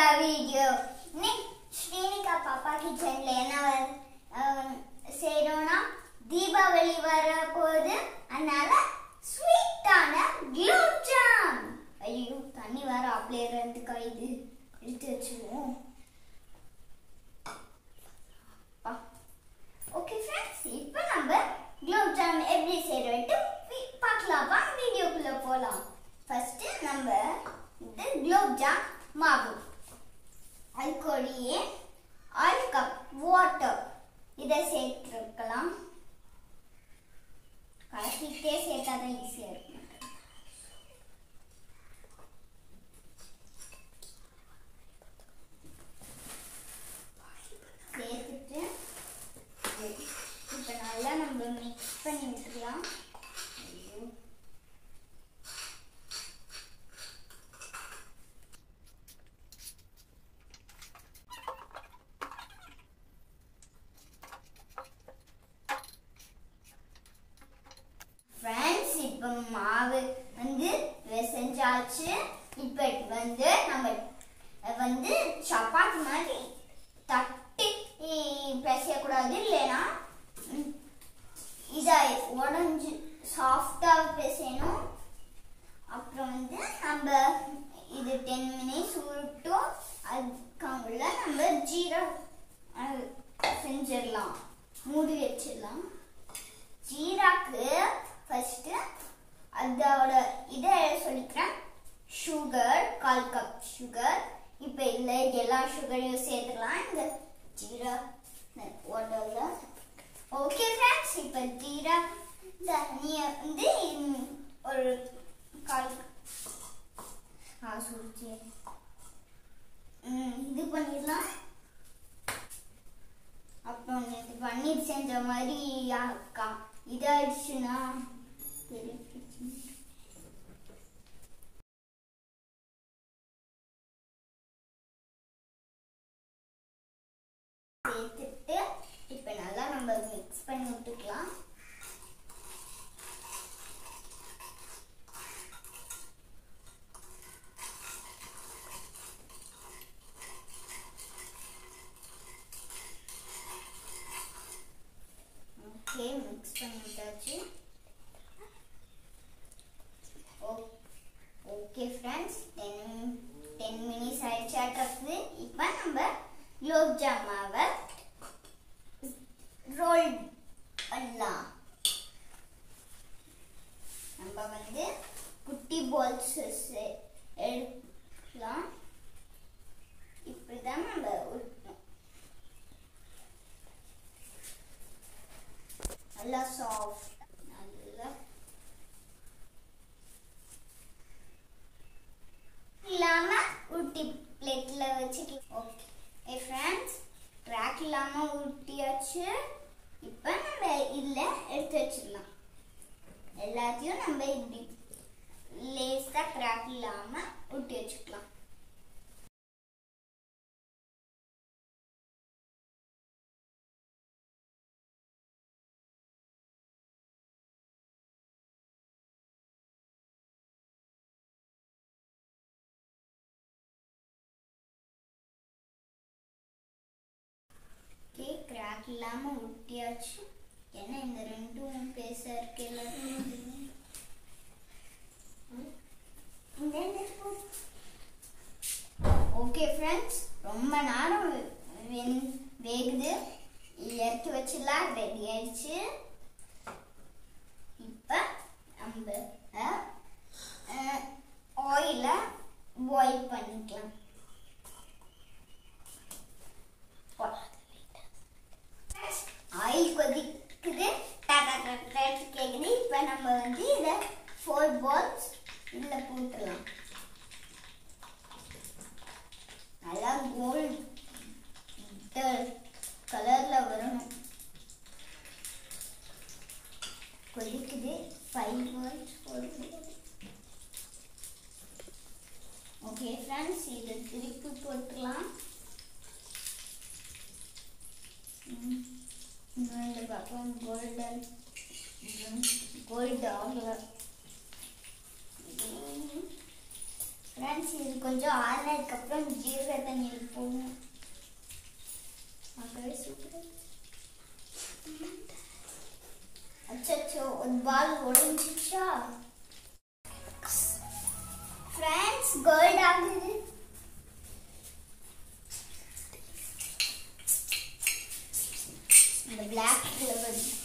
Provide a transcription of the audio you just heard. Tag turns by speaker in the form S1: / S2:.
S1: Video இன்னைக்கு ஸ்ரீனிகா பாப்பா கிச்சன்ல என்ன வ- அஹ் செய்றோம்னா தீபாவளி வர போகுது அதனால ஸ்வீட்டான குலோப் ஜாம் ஐயோ தண்ணி வர அப்படியே இருந்து கைது எடுத்து வச்சுருவோம் ஓகே ஃப்ரெண்ட்ஸ் இப்போ நம்ம குலோப் ஜாம் எப்படி செய்யறது பார்க்கலாம் வா வீடியோக்குள்ள போகலாம் ஃபர்ஸ்ட் நம்ம இது குலோப் ஜாம் மாவு அதுக்கூடயே ஆல் கப் வாட்டர் இதை சேர்த்துருக்கலாம் கலக்கிட்டே சேர்த்தா தான் ஈஸியாக இருக்கும் சேர்த்துட்டு இப்போ நல்லா நம்ம மிக்ஸ் பண்ணி விட்டுக்கலாம் ஐயோ. ஃப்ரெண்ட்ஸ் இப்போ மாவு வந்து செஞ்சாச்சு இப்போ வந்து நம்ம வந்து சப்பாத்தி மாதிரி தட்டி பிசையக்கூடாது இல்லைன்னா ம், இதை உடஞ்சி சாஃப்டாக பிசையணும் அப்புறம் வந்து நம்ம இது டென் மினிட்ஸ் உருட்டும் அதுக்காக நம்ம ஜீரா அஹ், செஞ்சிடலாம் மூடி வச்சிடலாம் ஜீராக்கு ஃபர்ஸ்ட் அதோட இதை சொல்லிக்கிறேன் சுகர் கால் கப் சுகர் இப்போ இதில் எல்லா சுகரையும் சேர்த்துக்கலாம் இந்த ஜீரா வாட்டரில் ஓகே ஃப்ரெண்ட்ஸ் இப்போ ஜீரா தண்ணியை வந்து இந்த ஒரு கால் ஆ சுருச்சி ம், இது பண்ணிடலாம் அப்புறம் இது பன்னீர் செஞ்ச மாதிரி அக்கா இதாயிடுச்சுன்னா பெரிய பிரச்சனை. சேர்த்துட்டு இப்போ நல்லா நம்ம மிக்ஸ் பண்ணி விட்டுக்கலாம் ஓகே மிக்ஸ் பண்ணி விட்டாச்சு okay friends ten ten minutes ஆயிடுச்சாட்டுறது இப்போ நம்ம குலோப் ஜாம் மாவை ரோல் பண்ணலாம் நம்ம வந்து குட்டி பால்ஸ் எடுக்கலாம் இப்படிதான் நம்ம உருட்டணும் நல்லா சாஃப்ட் நல்லா இல்லாம ஊட்டி பிளேட்ல வச்சு ஓகே ஃப்ரெண்ட்ஸ் ட்ராக் இல்லாம ஊட்டியாச்சு இப்போ நம்ம இதுல எடுத்து வச்சிடலாம் எல்லாத்தையும் நம்ம இப்படி லேசா கிராக் இல்லாம ஊட்டி வச்சுக்கலாம் ஓகே கிராக் இல்லாம ஊட்டியாச்சு என்ன இந்த ரெண்டும் பேச இருக்குல்ல ஓகே ஃப்ரெண்ட்ஸ் ரொம்ப நேரம் வெந்- வேகுது இறக்கி வச்சிடலாம் ரெடி ஆயிடுச்சு இப்போ நம்ம ஆயில பாயில் பண்ணிக்கலாம் ஆயில் கொதிக்குது டாடா டாடா கேக்குது இப்போ நம்ம வந்து இதை ஃபோர் பால்ஸ் இதில் போட்டுடலாம் நல்லா கோல்ட் கலரில் வரணும் கொதிக்குது ஃபைவ் பால்ஸ் போடுது ஓகே ஃப்ரெண்ட்ஸ் இதை திருப்பி போட்டுடலாம் ம். இன்னும் இந்த பக்கம் கோல்டன் கோல்டு ஆகல ஃப்ரெண்ட்ஸ் இது கொஞ்சம் ஆறுனதுக்கு அப்புறம் ஜீரக தண்ணி போடணும் ஆகவே சூப்பர் அச்சோ ஒரு பால் உடைஞ்சிச்சா ஃப்ரெண்ட்ஸ் கோல்ட் ஆகுது இந்த பிளாக் கலர்